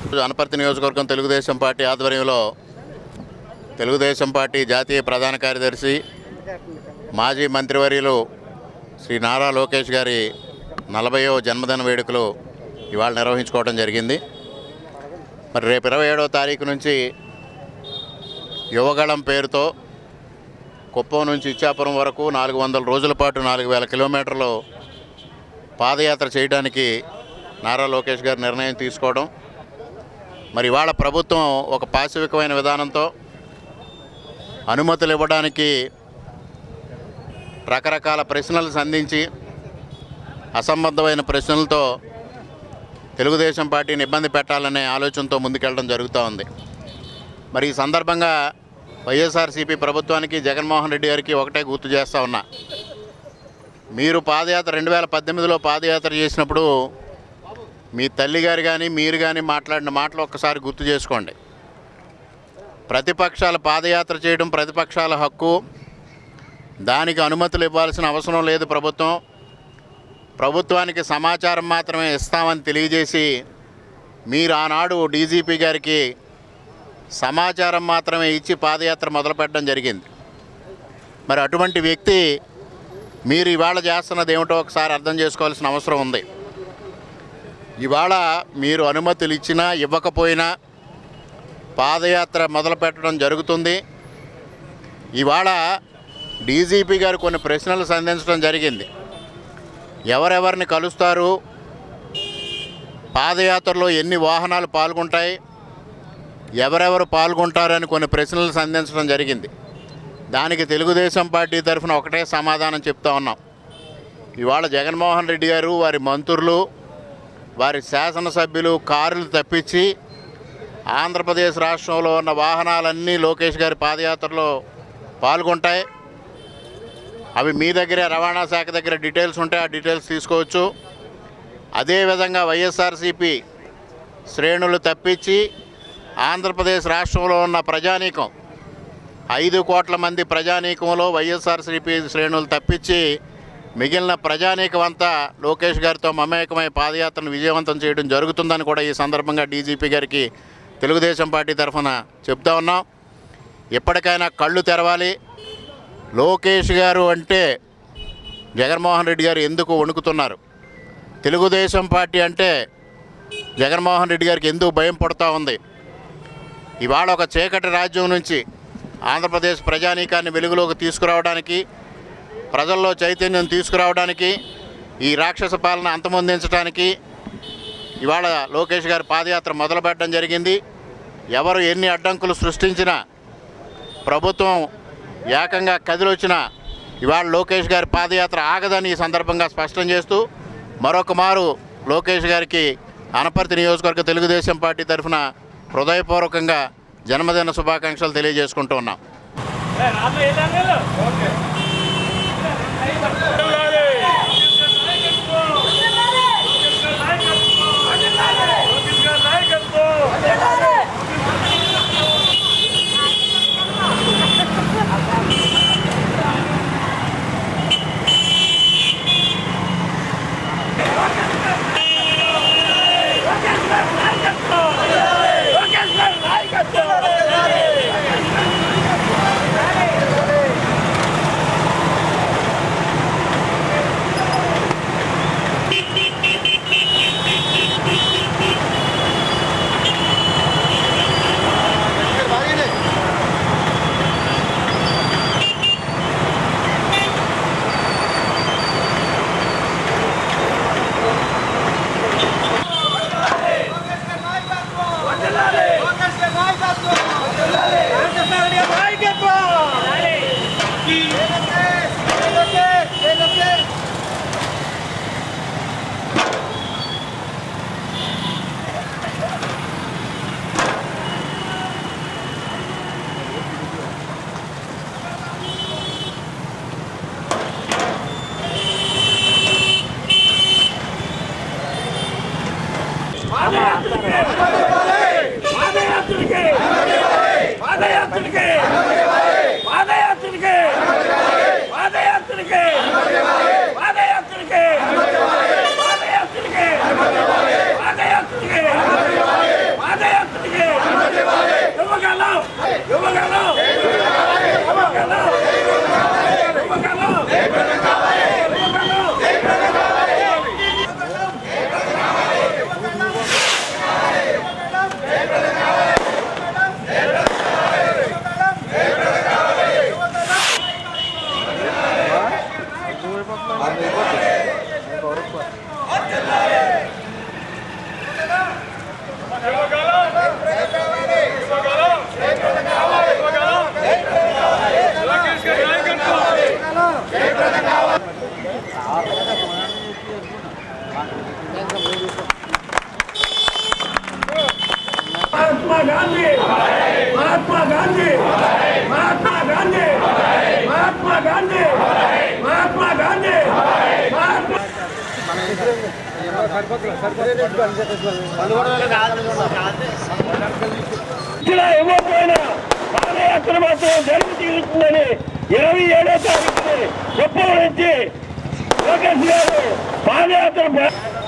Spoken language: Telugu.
అనపర్తి నియోజకవర్గం తెలుగుదేశం పార్టీ ఆధ్వర్యంలో తెలుగుదేశం పార్టీ జాతీయ ప్రధాన కార్యదర్శి మాజీ మంత్రివర్యులు శ్రీ నారా లోకేష్ గారి నలభయో జన్మదిన వేడుకలు ఇవాళ నిర్వహించుకోవడం జరిగింది మరి రేపు ఇరవై ఏడవ తారీఖు నుంచి యువగళం పేరుతో కుప్పం నుంచి ఇచ్చాపురం వరకు నాలుగు వందల రోజుల పాటు నాలుగు వేల కిలోమీటర్లు పాదయాత్ర చేయడానికి నారా లోకేష్ గారు నిర్ణయం తీసుకోవడం మరి ఇవాళ ప్రభుత్వం ఒక పాశవికమైన విధానంతో అనుమతులు ఇవ్వడానికి రకరకాల ప్రశ్నలు సంధించి అసంబద్ధమైన ప్రశ్నలతో తెలుగుదేశం పార్టీని ఇబ్బంది పెట్టాలనే ఆలోచనతో ముందుకెళ్ళడం జరుగుతూ ఉంది మరి ఈ సందర్భంగా వైఎస్ఆర్సీపీ ప్రభుత్వానికి జగన్మోహన్ రెడ్డి గారికి ఒకటే గుర్తు చేస్తూ ఉన్నా మీరు పాదయాత్ర రెండు వేల పద్దెనిమిదిలో పాదయాత్ర చేసినప్పుడు మీ తల్లి గారు కానీ మీరు కానీ మాట్లాడిన మాటలు ఒక్కసారి గుర్తు చేసుకోండి ప్రతిపక్షాల పాదయాత్ర చేయడం ప్రతిపక్షాల హక్కు దానికి అనుమతులు ఇవ్వాల్సిన అవసరం లేదు ప్రభుత్వం ప్రభుత్వానికి సమాచారం మాత్రమే ఇస్తామని తెలియజేసి మీరు ఆనాడు డీజీపీ గారికి సమాచారం మాత్రమే ఇచ్చి పాదయాత్ర మొదలుపెట్టడం జరిగింది మరి అటువంటి వ్యక్తి మీరు ఇవాళ చేస్తున్నది ఏమిటో ఒకసారి అర్థం చేసుకోవాల్సిన అవసరం ఉంది ఇవాళ మీరు అనుమతులు ఇచ్చినా ఇవ్వకపోయినా పాదయాత్ర మొదలుపెట్టడం జరుగుతుంది ఇవాళ డీజీపీ గారు కొన్ని ప్రశ్నలు సంధించడం జరిగింది ఎవరెవరిని కలుస్తారు పాదయాత్రలో ఎన్ని వాహనాలు పాల్గొంటాయి ఎవరెవరు పాల్గొంటారని కొన్ని ప్రశ్నలు సంధించడం జరిగింది దానికి తెలుగుదేశం పార్టీ తరఫున ఒకటే సమాధానం చెప్తా ఉన్నాం ఇవాళ జగన్మోహన్ రెడ్డి గారు వారి మంత్రులు వారి శాసనసభ్యులు కారులు తప్పించి ఆంధ్రప్రదేశ్ రాష్ట్రంలో ఉన్న వాహనాలన్నీ లోకేష్ గారి పాదయాత్రలో పాల్గొంటాయి అవి మీ దగ్గరే రవాణా శాఖ దగ్గర డీటెయిల్స్ ఉంటాయి ఆ డీటెయిల్స్ తీసుకోవచ్చు అదేవిధంగా వైఎస్ఆర్సీపీ శ్రేణులు తప్పించి ఆంధ్రప్రదేశ్ రాష్ట్రంలో ఉన్న ప్రజానీకం ఐదు కోట్ల మంది ప్రజానీకంలో వైఎస్ఆర్సీపీ శ్రేణులు తప్పించి మిగిలిన ప్రజానీకం అంతా లోకేష్ గారితో మమేకమై పాదయాత్రను విజయవంతం చేయడం జరుగుతుందని కూడా ఈ సందర్భంగా డీజీపీ గారికి తెలుగుదేశం పార్టీ తరఫున చెప్తా ఉన్నాం ఎప్పటికైనా కళ్ళు తెరవాలి లోకేష్ గారు అంటే జగన్మోహన్ రెడ్డి గారు ఎందుకు వణుకుతున్నారు తెలుగుదేశం పార్టీ అంటే జగన్మోహన్ రెడ్డి గారికి ఎందుకు భయం పడుతూ ఉంది ఇవాళ ఒక చీకటి రాజ్యం నుంచి ఆంధ్రప్రదేశ్ ప్రజానీకాన్ని వెలుగులోకి తీసుకురావడానికి ప్రజల్లో చైతన్యం తీసుకురావడానికి ఈ రాక్షస పాలన అంతమొందించడానికి ఇవాళ లోకేష్ గారి పాదయాత్ర మొదలుపెట్టడం జరిగింది ఎవరు ఎన్ని అడ్డంకులు సృష్టించినా ప్రభుత్వం ఏకంగా కదిలొచ్చిన ఇవాళ లోకేష్ గారి పాదయాత్ర ఆగదని ఈ సందర్భంగా స్పష్టం చేస్తూ మరొక మారు లోకేష్ గారికి అనపర్తి నియోజకవర్గ తెలుగుదేశం పార్టీ తరఫున హృదయపూర్వకంగా జన్మదిన శుభాకాంక్షలు తెలియజేసుకుంటూ ఉన్నాం పాదయాత్రకి పాదయాత్రకి పాదయాత్రకి పాదయాత్రకి పాదయాత్రకి పాదయాత్రకి పాదయాత్రకి గాంధీ మహాత్మా గాంధీ మహాత్మా గాంధీ మహాత్మా గాంధీ మహాత్మా గాంధీ మహాత్మా ఇచ్చిన ఇవ్వకపోయినా పాదయాత్ర మాత్రం జరిగి తీరుతుందని ఇరవై ఏడో తారీఖుని కుప్పం నుంచి లోకేష్ గారు పాదయాత్ర